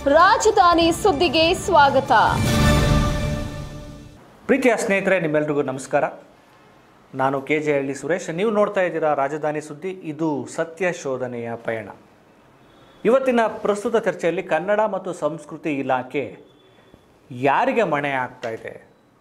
ರಾಜಧಾನಿ ಸುದ್ದಿಗೆ ಸ್ವಾಗತ ಪ್ರೀತಿಯ ಸ್ನೇಹಿತರೆ ನಿಮ್ಮೆಲ್ರಿಗೂ ನಮಸ್ಕಾರ ನಾನು ಕೆ ಜೆ ಹಳ್ಳಿ ಸುರೇಶ್ ನೀವು ನೋಡ್ತಾ ಇದ್ದೀರಾ ರಾಜಧಾನಿ ಸುದ್ದಿ ಇದು ಸತ್ಯ ಶೋಧನೆಯ ಪಯಣ ಇವತ್ತಿನ ಪ್ರಸ್ತುತ ಚರ್ಚೆಯಲ್ಲಿ ಕನ್ನಡ ಮತ್ತು ಸಂಸ್ಕೃತಿ ಇಲಾಖೆ ಯಾರಿಗೆ ಮಣೆ ಆಗ್ತಾ ಇದೆ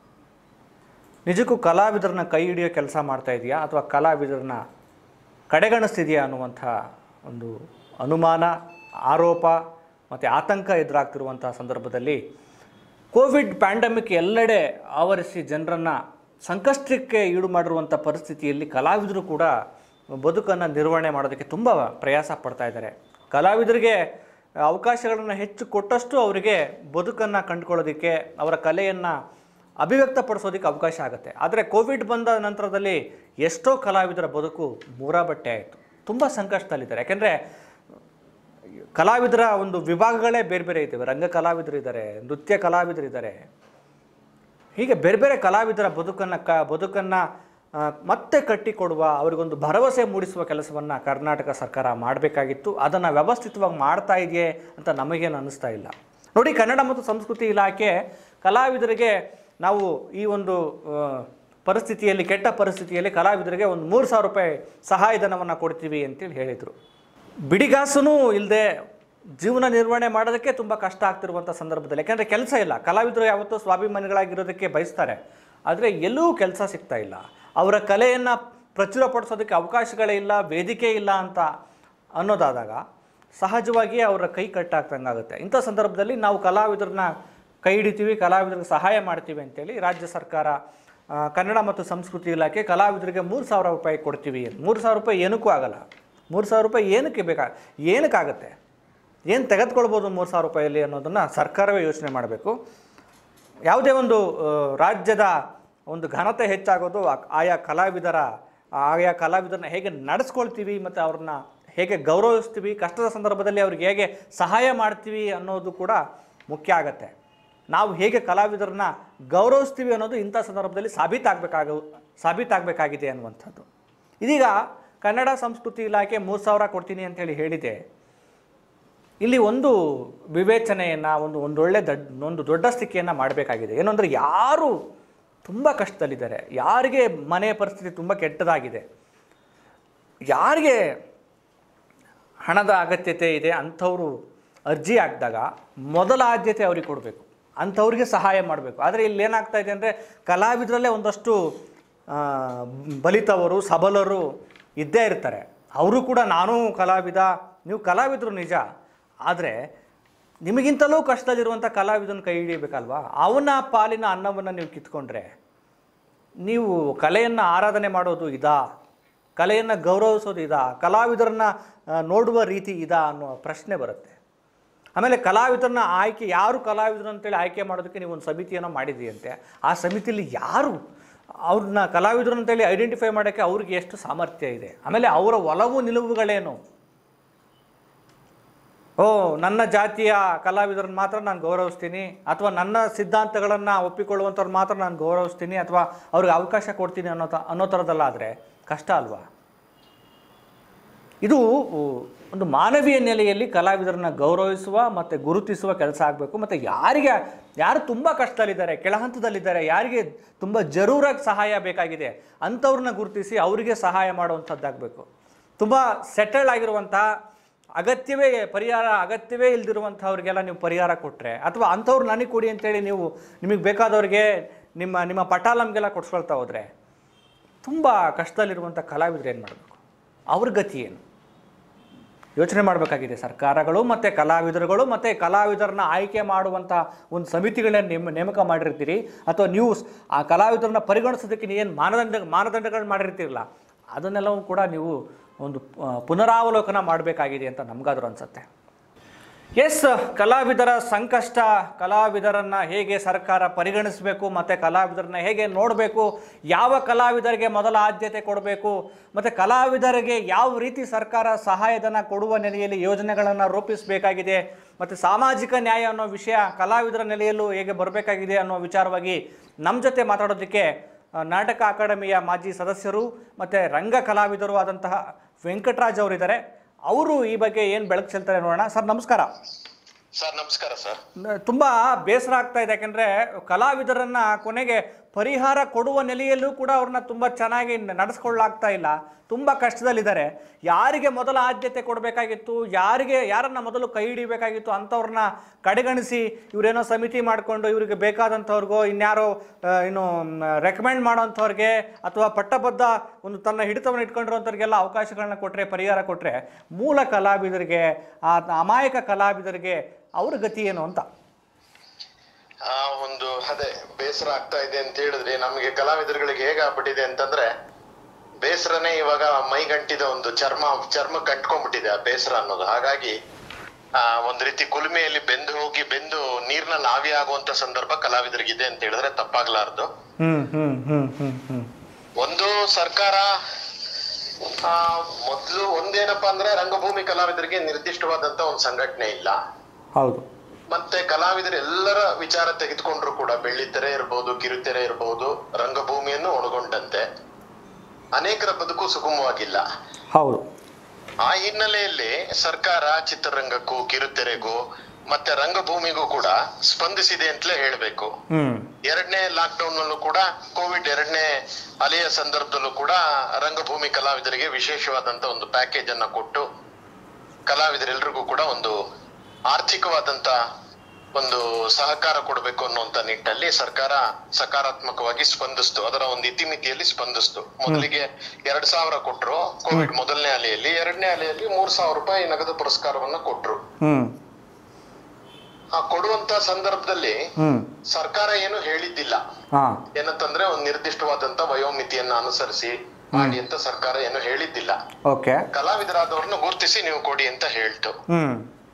ನಿಜಕ್ಕೂ ಕಲಾವಿದರನ್ನ ಕೈ ಹಿಡಿಯೋ ಕೆಲಸ ಮಾಡ್ತಾ ಇದೆಯಾ ಅಥವಾ ಕಲಾವಿದರನ್ನ ಕಡೆಗಣಿಸ್ತಿದೆಯಾ ಅನ್ನುವಂಥ ಒಂದು ಅನುಮಾನ ಆರೋಪ ಮತ್ತು ಆತಂಕ ಎದುರಾಗ್ತಿರುವಂಥ ಸಂದರ್ಭದಲ್ಲಿ ಕೋವಿಡ್ ಪ್ಯಾಂಡಮಿಕ್ ಎಲ್ಲೆಡೆ ಆವರಿಸಿ ಜನರನ್ನು ಸಂಕಷ್ಟಕ್ಕೆ ಈಡು ಮಾಡಿರುವಂಥ ಪರಿಸ್ಥಿತಿಯಲ್ಲಿ ಕಲಾವಿದರು ಕೂಡ ಬದುಕನ್ನು ನಿರ್ವಹಣೆ ಮಾಡೋದಕ್ಕೆ ತುಂಬ ಪ್ರಯಾಸ ಪಡ್ತಾ ಇದ್ದಾರೆ ಕಲಾವಿದರಿಗೆ ಅವಕಾಶಗಳನ್ನು ಹೆಚ್ಚು ಕೊಟ್ಟಷ್ಟು ಅವರಿಗೆ ಬದುಕನ್ನು ಕಂಡುಕೊಳ್ಳೋದಕ್ಕೆ ಅವರ ಕಲೆಯನ್ನು ಅಭಿವ್ಯಕ್ತಪಡಿಸೋದಕ್ಕೆ ಅವಕಾಶ ಆಗುತ್ತೆ ಆದರೆ ಕೋವಿಡ್ ಬಂದ ನಂತರದಲ್ಲಿ ಎಷ್ಟೋ ಕಲಾವಿದರ ಬದುಕು ಮೂರಾ ಬಟ್ಟೆ ಆಯಿತು ತುಂಬ ಸಂಕಷ್ಟದಲ್ಲಿದ್ದಾರೆ ಯಾಕೆಂದರೆ ಕಲಾವಿದರ ಒಂದು ವಿಭಾಗಗಳೇ ಬೇರೆ ಬೇರೆ ಇದ್ದಾವೆ ರಂಗ ಕಲಾವಿದರು ಇದ್ದಾರೆ ನೃತ್ಯ ಕಲಾವಿದರು ಇದ್ದಾರೆ ಹೀಗೆ ಬೇರೆ ಬೇರೆ ಕಲಾವಿದರ ಬದುಕನ್ನು ಕ ಬದುಕನ್ನು ಆ, ಮತ್ತೆ ಕಟ್ಟಿಕೊಡುವ ಅವರಿಗೊಂದು ಭರವಸೆ ಮೂಡಿಸುವ ಕೆಲಸವನ್ನು ಕರ್ನಾಟಕ ಸರ್ಕಾರ ಮಾಡಬೇಕಾಗಿತ್ತು ಅದನ್ನು ವ್ಯವಸ್ಥಿತವಾಗಿ ಮಾಡ್ತಾ ಇದೆಯೇ ಅಂತ ನಮಗೇನು ಅನ್ನಿಸ್ತಾ ಇಲ್ಲ ನೋಡಿ ಕನ್ನಡ ಮತ್ತು ಸಂಸ್ಕೃತಿ ಇಲಾಖೆ ಕಲಾವಿದರಿಗೆ ನಾವು ಈ ಒಂದು ಆ, ಪರಿಸ್ಥಿತಿಯಲ್ಲಿ ಕೆಟ್ಟ ಪರಿಸ್ಥಿತಿಯಲ್ಲಿ ಕಲಾವಿದರಿಗೆ ಒಂದು ಮೂರು ಸಾವಿರ ರೂಪಾಯಿ ಸಹಾಯಧನವನ್ನು ಕೊಡ್ತೀವಿ ಅಂತೇಳಿ ಹೇಳಿದರು ಬಿಡಿಗಾಸೂ ಇಲ್ಲದೆ ಜೀವನ ನಿರ್ವಹಣೆ ಮಾಡೋದಕ್ಕೆ ತುಂಬ ಕಷ್ಟ ಆಗ್ತಿರುವಂಥ ಸಂದರ್ಭದಲ್ಲಿ ಯಾಕೆಂದರೆ ಕೆಲಸ ಇಲ್ಲ ಕಲಾವಿದರು ಯಾವತ್ತೂ ಸ್ವಾಭಿಮಾನಿಗಳಾಗಿರೋದಕ್ಕೆ ಬಯಸ್ತಾರೆ ಆದರೆ ಎಲ್ಲೂ ಕೆಲಸ ಸಿಗ್ತಾ ಇಲ್ಲ ಅವರ ಕಲೆಯನ್ನು ಪ್ರಚುರಪಡಿಸೋದಕ್ಕೆ ಅವಕಾಶಗಳೇ ಇಲ್ಲ ವೇದಿಕೆ ಇಲ್ಲ ಅಂತ ಅನ್ನೋದಾದಾಗ ಸಹಜವಾಗಿ ಅವರ ಕೈ ಕಟ್ಟಾಗ್ದಂಗಾಗುತ್ತೆ ಇಂಥ ಸಂದರ್ಭದಲ್ಲಿ ನಾವು ಕಲಾವಿದರನ್ನ ಕೈ ಹಿಡಿತೀವಿ ಕಲಾವಿದರಿಗೆ ಸಹಾಯ ಮಾಡ್ತೀವಿ ಅಂತೇಳಿ ರಾಜ್ಯ ಸರ್ಕಾರ ಆ, ಕನ್ನಡ ಮತ್ತು ಸಂಸ್ಕೃತಿ ಇಲಾಖೆ ಕಲಾವಿದರಿಗೆ ಮೂರು ಸಾವಿರ ರೂಪಾಯಿ ಕೊಡ್ತೀವಿ ಮೂರು ಸಾವಿರ ರೂಪಾಯಿ ಏನಕ್ಕೂ ಆಗಲ್ಲ ಮೂರು ಸಾವಿರ ರೂಪಾಯಿ ಏನಕ್ಕೆ ಬೇಕಾ ಏನಕ್ಕಾಗತ್ತೆ ಏನು ತೆಗೆದುಕೊಳ್ಬೋದು ಮೂರು ಸಾವಿರ ರೂಪಾಯಲ್ಲಿ ಅನ್ನೋದನ್ನು ಸರ್ಕಾರವೇ ಯೋಚನೆ ಮಾಡಬೇಕು ಯಾವುದೇ ಒಂದು ಆ, ರಾಜ್ಯದ ಒಂದು ಘನತೆ ಹೆಚ್ಚಾಗೋದು ಆ- ಆಯಾ ಕಲಾವಿದರ ಆಯಾ ಕಲಾವಿದರನ್ನ ಹೇಗೆ ನಡೆಸ್ಕೊಳ್ತೀವಿ ಮತ್ತು ಅವ್ರನ್ನ ಹೇಗೆ ಗೌರವಿಸ್ತೀವಿ ಕಷ್ಟದ ಸಂದರ್ಭದಲ್ಲಿ ಅವ್ರಿಗೆ ಹೇಗೆ ಸಹಾಯ ಮಾಡ್ತೀವಿ ಅನ್ನೋದು ಕೂಡ ಮುಖ್ಯ ಆಗತ್ತೆ ನಾವು ಹೇಗೆ ಕಲಾವಿದರನ್ನ ಗೌರವಿಸ್ತೀವಿ ಅನ್ನೋದು ಇಂಥ ಸಂದರ್ಭದಲ್ಲಿ ಸಾಬೀತಾಗಬೇಕಾಗ ಸಾಬೀತಾಗಬೇಕಾಗಿದೆ ಅನ್ನುವಂಥದ್ದು ಇದೀಗ ಕನ್ನಡ ಸಂಸ್ಕೃತಿ ಇಲಾಖೆ ಮೂರು ಸಾವಿರ ಕೊಡ್ತೀನಿ ಅಂತೇಳಿ ಹೇಳಿದೆ ಇಲ್ಲಿ ಒಂದು ವಿವೇಚನೆಯನ್ನು ಒಂದು ಒಂದೊಳ್ಳೆ ದಡ್ ಒಂದು ದೊಡ್ಡ ಸ್ಥಿತಿಯನ್ನು ಮಾಡಬೇಕಾಗಿದೆ ಏನು ಅಂದರೆ ಯಾರು ತುಂಬ ಕಷ್ಟದಲ್ಲಿದ್ದಾರೆ ಯಾರಿಗೆ ಮನೆಯ ಪರಿಸ್ಥಿತಿ ತುಂಬ ಕೆಟ್ಟದಾಗಿದೆ ಯಾರಿಗೆ ಹಣದ ಅಗತ್ಯತೆ ಇದೆ ಅಂಥವರು ಅರ್ಜಿ ಹಾಕಿದಾಗ ಮೊದಲ ಆದ್ಯತೆ ಅವ್ರಿಗೆ ಕೊಡಬೇಕು ಅಂಥವ್ರಿಗೆ ಸಹಾಯ ಮಾಡಬೇಕು ಆದರೆ ಇಲ್ಲಿ ಏನಾಗ್ತಾ ಇದೆ ಅಂದರೆ ಕಲಾವಿದರಲ್ಲೇ ಒಂದಷ್ಟು ಆ, ಬಲಿತವರು ಸಬಲರು ಇದ್ದೇ ಇರ್ತಾರೆ ಅವರು ಕೂಡ ನಾನು ಕಲಾವಿದ ನೀವು ಕಲಾವಿದರು ನಿಜ ಆದರೆ ನಿಮಗಿಂತಲೂ ಕಷ್ಟದಲ್ಲಿರುವಂಥ ಕಲಾವಿದನ ಕೈ ಹಿಡಿಯಬೇಕಲ್ವಾ ಅವನ ಪಾಲಿನ ಅನ್ನವನ್ನು ನೀವು ಕಿತ್ಕೊಂಡ್ರೆ ನೀವು ಕಲೆಯನ್ನು ಆರಾಧನೆ ಮಾಡೋದು ಇದಾ ಕಲೆಯನ್ನು ಗೌರವಿಸೋದು ಇದಾ ಕಲಾವಿದರನ್ನ ಆ, ನೋಡುವ ರೀತಿ ಇದಾ ಅನ್ನೋ ಪ್ರಶ್ನೆ ಬರುತ್ತೆ ಆಮೇಲೆ ಕಲಾವಿದರನ್ನ ಆಯ್ಕೆ ಯಾರು ಕಲಾವಿದರು ಅಂತೇಳಿ ಆಯ್ಕೆ ಮಾಡೋದಕ್ಕೆ ನೀವು ಒಂದು ಸಮಿತಿಯನ್ನು ಮಾಡಿದೆಯಂತೆ ಆ ಸಮಿತಿಯಲ್ಲಿ ಯಾರು ಅವ್ರನ್ನ ಕಲಾವಿದರು ಅಂತೇಳಿ ಐಡೆಂಟಿಫೈ ಮಾಡೋಕ್ಕೆ ಅವ್ರಿಗೆ ಎಷ್ಟು ಸಾಮರ್ಥ್ಯ ಇದೆ ಆಮೇಲೆ ಅವರ ಒಲವು ನಿಲುವುಗಳೇನು ಓ ನನ್ನ ಜಾತಿಯ ಕಲಾವಿದರನ್ನ ಮಾತ್ರ ನಾನು ಗೌರವಿಸ್ತೀನಿ ಅಥವಾ ನನ್ನ ಸಿದ್ಧಾಂತಗಳನ್ನು ಒಪ್ಪಿಕೊಳ್ಳುವಂಥವ್ರು ಮಾತ್ರ ನಾನು ಗೌರವಿಸ್ತೀನಿ ಅಥವಾ ಅವ್ರಿಗೆ ಅವಕಾಶ ಕೊಡ್ತೀನಿ ಅನ್ನೋ ತ ಅನ್ನೋ ಥರದ್ದಲ್ಲ ಆದರೆ ಕಷ್ಟ ಅಲ್ವಾ ಇದು ಉ, ಒಂದು ಮಾನವೀಯ ನೆಲೆಯಲ್ಲಿ ಕಲಾವಿದರನ್ನ ಗೌರವಿಸುವ ಮತ್ತು ಗುರುತಿಸುವ ಕೆಲಸ ಆಗಬೇಕು ಮತ್ತು ಯಾರಿಗೆ ಯಾರು ತುಂಬ ಕಷ್ಟದಲ್ಲಿದ್ದಾರೆ ಕೆಳಹಂತದಲ್ಲಿದ್ದಾರೆ ಯಾರಿಗೆ ತುಂಬ ಜರೂರಾಗಿ ಸಹಾಯ ಬೇಕಾಗಿದೆ ಅಂಥವ್ರನ್ನ ಗುರುತಿಸಿ ಅವರಿಗೆ ಸಹಾಯ ಮಾಡುವಂಥದ್ದಾಗಬೇಕು ತುಂಬ ಸೆಟಲ್ಡ್ ಆಗಿರುವಂಥ ಅಗತ್ಯವೇ ಪರಿಹಾರ ಅಗತ್ಯವೇ ಇಲ್ದಿರುವಂಥವ್ರಿಗೆಲ್ಲ ನೀವು ಪರಿಹಾರ ಕೊಟ್ಟರೆ ಅಥವಾ ಅಂಥವ್ರು ನನಗೆ ಕೊಡಿ ಅಂತೇಳಿ ನೀವು ನಿಮಗೆ ಬೇಕಾದವ್ರಿಗೆ ನಿಮ್ಮ ನಿಮ್ಮ ಪಟಾಲಂಗೆಲ್ಲ ಕೊಡ್ಸ್ಕೊಳ್ತಾ ಹೋದರೆ ತುಂಬ ಕಷ್ಟದಲ್ಲಿರುವಂಥ ಕಲಾವಿದರು ಏನು ಮಾಡಬೇಕು ಅವ್ರ ಗತಿ ಏನು ಯೋಚನೆ ಮಾಡಬೇಕಾಗಿದೆ ಸರ್ಕಾರಗಳು ಮತ್ತು ಕಲಾವಿದರುಗಳು ಮತ್ತು ಕಲಾವಿದರನ್ನ ಆಯ್ಕೆ ಮಾಡುವಂಥ ಒಂದು ಸಮಿತಿಗಳನ್ನ ನೇಮ ನೇಮಕ ಮಾಡಿರ್ತೀರಿ ಅಥವಾ ನೀವು ಸ್- ಆ ಕಲಾವಿದರನ್ನ ಪರಿಗಣಿಸೋದಕ್ಕೆ ನೀವೇನು ಮಾನದಂಡ ಮಾನದಂಡಗಳು ಮಾಡಿರ್ತೀರಲ್ಲ ಅದನ್ನೆಲ್ಲವೂ ಕೂಡ ನೀವು ಒಂದು ಆ, ಪುನರಾವಲೋಕನ ಮಾಡಬೇಕಾಗಿದೆ ಅಂತ ನಮಗಾದ್ರೂ ಅನಿಸುತ್ತೆ ಎಸ್ ಕಲಾವಿದರ ಸಂಕಷ್ಟ ಕಲಾವಿದರನ್ನು ಹೇಗೆ ಸರ್ಕಾರ ಪರಿಗಣಿಸಬೇಕು ಮತ್ತು ಕಲಾವಿದರನ್ನ ಹೇಗೆ ನೋಡಬೇಕು ಯಾವ ಕಲಾವಿದರಿಗೆ ಮೊದಲ ಆದ್ಯತೆ ಕೊಡಬೇಕು ಮತ್ತು ಕಲಾವಿದರಿಗೆ ಯಾವ ರೀತಿ ಸರ್ಕಾರ ಸಹಾಯಧನ ಕೊಡುವ ನೆಲೆಯಲ್ಲಿ ಯೋಜನೆಗಳನ್ನು ರೂಪಿಸಬೇಕಾಗಿದೆ ಮತ್ತು ಸಾಮಾಜಿಕ ನ್ಯಾಯ ಅನ್ನೋ ವಿಷಯ ಕಲಾವಿದರ ನೆಲೆಯಲ್ಲೂ ಹೇಗೆ ಬರಬೇಕಾಗಿದೆ ಅನ್ನೋ ವಿಚಾರವಾಗಿ ನಮ್ಮ ಜೊತೆ ಮಾತಾಡೋದಕ್ಕೆ ಆ, ನಾಟಕ ಅಕಾಡೆಮಿಯ ಮಾಜಿ ಸದಸ್ಯರು ಮತ್ತು ರಂಗ ಕಲಾವಿದರು ಆದಂತಹ ವೆಂಕಟರಾಜ್ ಅವರಿದ್ದಾರೆ ಅವರು ಈ ಬಗ್ಗೆ ಏನು ಬೆಳಕು ಚೆಲ್ತಾರೆ ನೋಡೋಣ ಸರ್ ನಮಸ್ಕಾರ ಸರ್ ನಮಸ್ಕಾರ ಸರ್ ನ- ತುಂಬಾ ಬೇಸರ ಆಗ್ತಾ ಇದೆ ಯಾಕಂದ್ರೆ ಕಲಾವಿದರನ್ನ ಕೊನೆಗೆ ಪರಿಹಾರ ಕೊಡುವ ನೆಲೆಯಲ್ಲೂ ಕೂಡ ಅವ್ರನ್ನ ತುಂಬಾ ಚೆನ್ನಾಗಿ ನಡೆಸ್ಕೊಳ್ಳಾಗ್ತಾ ಇಲ್ಲ ತುಂಬಾ ಕಷ್ಟದಲ್ಲಿದ್ದಾರೆ ಯಾರಿಗೆ ಮೊದಲ ಆದ್ಯತೆ ಕೊಡಬೇಕಾಗಿತ್ತು ಯಾರಿಗೆ ಯಾರನ್ನ ಮೊದಲು ಕೈ ಹಿಡಿಬೇಕಾಗಿತ್ತು ಅಂಥವ್ರನ್ನ ಕಡೆಗಣಿಸಿ ಇವರೇನೋ ಸಮಿತಿ ಮಾಡಿಕೊಂಡು ಇವರಿಗೆ ಬೇಕಾದಂಥವ್ರಿಗೋ ಇನ್ಯಾರೋ ಆ, ಏನು ರೆಕಮೆಂಡ್ ಮಾಡೋಂಥವ್ರಿಗೆ ಅಥವಾ ಪಟ್ಟಬದ್ಧ ಒಂದು ತನ್ನ ಹಿಡಿತವನ್ನು ಇಟ್ಕೊಂಡಿರೋಂಥವ್ರಿಗೆಲ್ಲ ಅವಕಾಶಗಳನ್ನ ಕೊಟ್ಟರೆ ಪರಿಹಾರ ಕೊಟ್ಟರೆ ಮೂಲ ಕಲಾವಿದರಿಗೆ ಆ ಅಮಾಯಕ ಕಲಾವಿದರಿಗೆ ಅವ್ರ ಗತಿ ಏನು ಅಂತ ಆ ಒಂದು ಅದೇ ಬೇಸರ ಆಗ್ತಾ ಇದೆ ಅಂತ ಹೇಳಿದ್ರೆ ನಮಗೆ ಕಲಾವಿದರುಗಳಿಗೆ ಹೇಗಾಗ್ಬಿಟ್ಟಿದೆ ಅಂತಂದ್ರೆ ಬೇಸರನೇ ಇವಾಗ ಮೈಗಂಟಿದ ಒಂದು ಚರ್ಮ ಚರ್ಮ ಕಂಟ್ಕೊಂಡ್ಬಿಟ್ಟಿದೆ ಆ ಬೇಸರ ಅನ್ನೋದು ಹಾಗಾಗಿ ಆ ಒಂದ್ ರೀತಿ ಕುಲುಮೆಯಲ್ಲಿ ಬೆಂದು ಹೋಗಿ ಬೆಂದು ನೀರ್ನಲ್ಲಿ ಆವಿ ಆಗುವಂತ ಸಂದರ್ಭ ಕಲಾವಿದರಿಗಿದೆ ಅಂತ ಹೇಳಿದ್ರೆ ತಪ್ಪಾಗ್ಲಾರ್ದು ಹ್ಮ್ ಹ್ಮ್ ಹ್ಮ್ ಹ್ಮ್ ಹ್ಮ್ ಒಂದು ಸರ್ಕಾರ ಆ ಮೊದ್ಲು ಒಂದೇನಪ್ಪಾ ಅಂದ್ರೆ ರಂಗಭೂಮಿ ಕಲಾವಿದರಿಗೆ ನಿರ್ದಿಷ್ಟವಾದಂತ ಒಂದು ಸಂಘಟನೆ ಇಲ್ಲ ಹೌದು ಮತ್ತೆ ಕಲಾವಿದರು ಎಲ್ಲರ ವಿಚಾರ ತೆಗೆದುಕೊಂಡ್ರು ಕೂಡ ಬೆಳ್ಳಿತೆರೆ ಇರ್ಬೋದು ಕಿರುತೆರೆ ಇರ್ಬೋದು ರಂಗಭೂಮಿಯನ್ನು ಒಳಗೊಂಡಂತೆ ಅನೇಕರ ಬದುಕು ಸುಗಮವಾಗಿಲ್ಲ ಹೌದು ಆ ಹಿನ್ನೆಲೆಯಲ್ಲಿ ಸರ್ಕಾರ ಚಿತ್ರರಂಗಕ್ಕೂ ಕಿರುತೆರೆಗೂ ಮತ್ತೆ ರಂಗಭೂಮಿಗೂ ಕೂಡ ಸ್ಪಂದಿಸಿದೆ ಅಂತಲೇ ಹೇಳ್ಬೇಕು ಹ್ಮ್ ಎರಡನೇ ಲಾಕ್ ಡೌನ್ ನಲ್ಲೂ ಕೂಡ ಕೋವಿಡ್ ಎರಡನೇ ಅಲೆಯ ಸಂದರ್ಭದಲ್ಲೂ ಕೂಡ ರಂಗಭೂಮಿ ಕಲಾವಿದರಿಗೆ ವಿಶೇಷವಾದಂತ ಒಂದು ಪ್ಯಾಕೇಜ್ ಅನ್ನ ಕೊಟ್ಟು ಕಲಾವಿದರೆಲ್ಲರಿಗೂ ಕೂಡ ಒಂದು ಆರ್ಥಿಕವಾದಂತ ಒಂದು ಸಹಕಾರ ಕೊಡಬೇಕು ಅನ್ನುವಂತ ನಿಟ್ಟಿನಲ್ಲಿ ಸರ್ಕಾರ ಸಕಾರಾತ್ಮಕವಾಗಿ ಸ್ಪಂದಿಸ್ತು ಅದರ ಒಂದು ಇತಿಮಿತಿಯಲ್ಲಿ ಸ್ಪಂದಿಸ್ತು ಮೊದಲಿಗೆ ಎರಡ್ ಸಾವಿರ ಕೊಟ್ರು ಕೋವಿಡ್ ಮೊದಲನೇ ಅಲೆಯಲ್ಲಿ ಎರಡನೇ ಅಲೆಯಲ್ಲಿ ಮೂರ್ ಸಾವಿರ ರೂಪಾಯಿ ನಗದು ಪುರಸ್ಕಾರವನ್ನ ಕೊಟ್ರು ಹ್ಮ್ ಆ ಕೊಡುವಂತ ಸಂದರ್ಭದಲ್ಲಿ ಹ್ಮ್ ಸರ್ಕಾರ ಏನು ಹೇಳಿದ್ದಿಲ್ಲ ಹಾ ಏನಂತಂದ್ರೆ ಒಂದು ನಿರ್ದಿಷ್ಟವಾದಂತ ವಯೋಮಿತಿಯನ್ನ ಅನುಸರಿಸಿ ಮಾಡಿ ಅಂತ ಸರ್ಕಾರ ಏನು ಹೇಳಿದ್ದಿಲ್ಲ ಓಕೆ ಕಲಾವಿದರಾದವ್ರನ್ನ ಗುರುತಿಸಿ ನೀವು ಕೊಡಿ ಅಂತ ಹೇಳ್ತು ಹ್ಮ್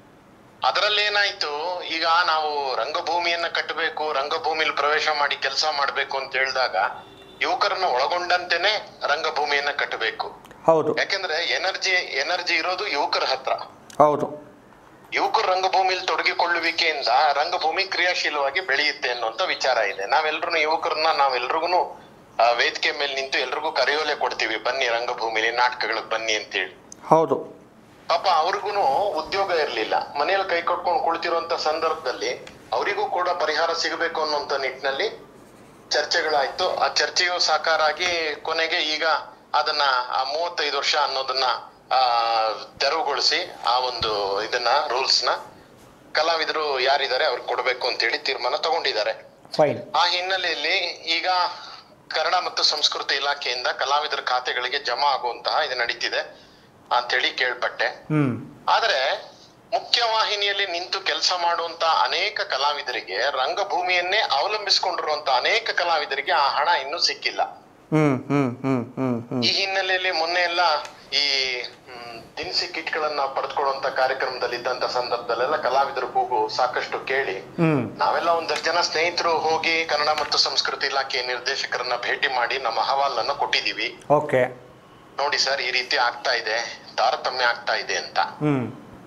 ಅದರಲ್ಲಿ ಏನಾಯ್ತು ಈಗ ನಾವು ರಂಗಭೂಮಿಯನ್ನ ಕಟ್ಟಬೇಕು ರಂಗಭೂಮಿಲಿ ಪ್ರವೇಶ ಮಾಡಿ ಕೆಲಸ ಮಾಡ್ಬೇಕು ಅಂತ ಹೇಳಿದಾಗ ಯುವಕರನ್ನ ಒಳಗೊಂಡಂತೆನೆ ರಂಗಭೂಮಿಯನ್ನ ಕಟ್ಟಬೇಕು ಹೌದು ಯಾಕೆಂದ್ರೆ ಎನರ್ಜಿ ಎನರ್ಜಿ ಇರೋದು ಯುವಕರ ಹತ್ರ ಹೌದು ಯುವಕರು ರಂಗಭೂಮಿಲಿ ತೊಡಗಿಕೊಳ್ಳುವಿಕೆಯಿಂದ ರಂಗಭೂಮಿ ಕ್ರಿಯಾಶೀಲವಾಗಿ ಬೆಳೆಯುತ್ತೆ ಅನ್ನುವಂತ ವಿಚಾರ ಇದೆ ನಾವೆಲ್ರು ಯುವಕರನ್ನ ನಾವೆಲ್ರಿಗೂ ವೇದಿಕೆ ಮೇಲೆ ನಿಂತು ಎಲ್ರಿಗೂ ಕರೆಯೋಲೆ ಕೊಡ್ತೀವಿ ಬನ್ನಿ ರಂಗಭೂಮಿಲಿ ನಾಟಕಗಳಿಗೆ ಬನ್ನಿ ಅಂತೇಳಿ ಹೌದು ಪಾಪ ಅವ್ರಿಗೂ ಉದ್ಯೋಗ ಇರ್ಲಿಲ್ಲ ಮನೆಯಲ್ಲಿ ಕೈ ಕಟ್ಕೊಂಡು ಕುಳಿತಿರುವಂತ ಸಂದರ್ಭದಲ್ಲಿ ಅವರಿಗೂ ಕೂಡ ಪರಿಹಾರ ಸಿಗಬೇಕು ಅನ್ನುವಂತ ನಿಟ್ಟಿನಲ್ಲಿ ಚರ್ಚೆಗಳಾಯ್ತು ಆ ಚರ್ಚೆಯು ಸಾಕಾರ ಆಗಿ ಕೊನೆಗೆ ಈಗ ಅದನ್ನ ಆ ಮೂವತ್ತೈದು ವರ್ಷ ಅನ್ನೋದನ್ನ ಆ ತೆರವುಗೊಳಿಸಿ ಆ ಒಂದು ಇದನ್ನ ರೂಲ್ಸ್ ನ ಕಲಾವಿದರು ಯಾರಿದ್ದಾರೆ ಅವ್ರಿಗೆ ಕೊಡಬೇಕು ಅಂತೇಳಿ ತೀರ್ಮಾನ ತಗೊಂಡಿದ್ದಾರೆ ಫೈನ್ ಆ ಹಿನ್ನೆಲೆಯಲ್ಲಿ ಈಗ ಕನ್ನಡ ಮತ್ತು ಸಂಸ್ಕೃತಿ ಇಲಾಖೆಯಿಂದ ಕಲಾವಿದರ ಖಾತೆಗಳಿಗೆ ಜಮಾ ಆಗುವಂತಹ ಇದು ನಡೀತಿದೆ ಅಂತೇಳಿ ಕೇಳ್ಪಟ್ಟೆ ಹ್ಮ್ ಆದ್ರೆ ಮುಖ್ಯವಾಹಿನಿಯಲ್ಲಿ ನಿಂತು ಕೆಲಸ ಮಾಡುವಂತ ಅನೇಕ ಕಲಾವಿದರಿಗೆ ರಂಗಭೂಮಿಯನ್ನೇ ಅವಲಂಬಿಸಿಕೊಂಡಿರುವಂತ ಅನೇಕ ಕಲಾವಿದರಿಗೆ ಆ ಹಣ ಇನ್ನೂ ಸಿಕ್ಕಿಲ್ಲ ಹ್ಮ್ ಹ್ಮ್ ಹ್ಮ್ ಹ್ಮ್ ಹ್ಮ್ ಈ ಹಿನ್ನೆಲೆಯಲ್ಲಿ ಮೊನ್ನೆ ಎಲ್ಲ ಈ ಮ್, ದಿನಸಿ ಕಿಟ್ಗಳನ್ನ ಪಡೆದುಕೊಳ್ಳುವಂತ ಕಾರ್ಯಕ್ರಮದಲ್ಲಿ ಇದ್ದಂತ ಸಂದರ್ಭದಲ್ಲೆಲ್ಲ ಕಲಾವಿದರ ಕೂಗು ಸಾಕಷ್ಟು ಕೇಳಿ ಹ್ಮ್ ನಾವೆಲ್ಲ ಒಂದಷ್ಟು ಜನ ಸ್ನೇಹಿತರು ಹೋಗಿ ಕನ್ನಡ ಮತ್ತು ಸಂಸ್ಕೃತಿ ಇಲಾಖೆ ನಿರ್ದೇಶಕರನ್ನ ಭೇಟಿ ಮಾಡಿ ನಮ್ಮ ಅಹವಾಲನ್ನ ಕೊಟ್ಟಿದೀವಿ ಓಕೆ ನೋಡಿ ಸರ್ ಈ ರೀತಿ ಆಗ್ತಾ ಇದೆ ತಾರತಮ್ಯ ಆಗ್ತಾ ಇದೆ ಅಂತ ಹ್ಮ್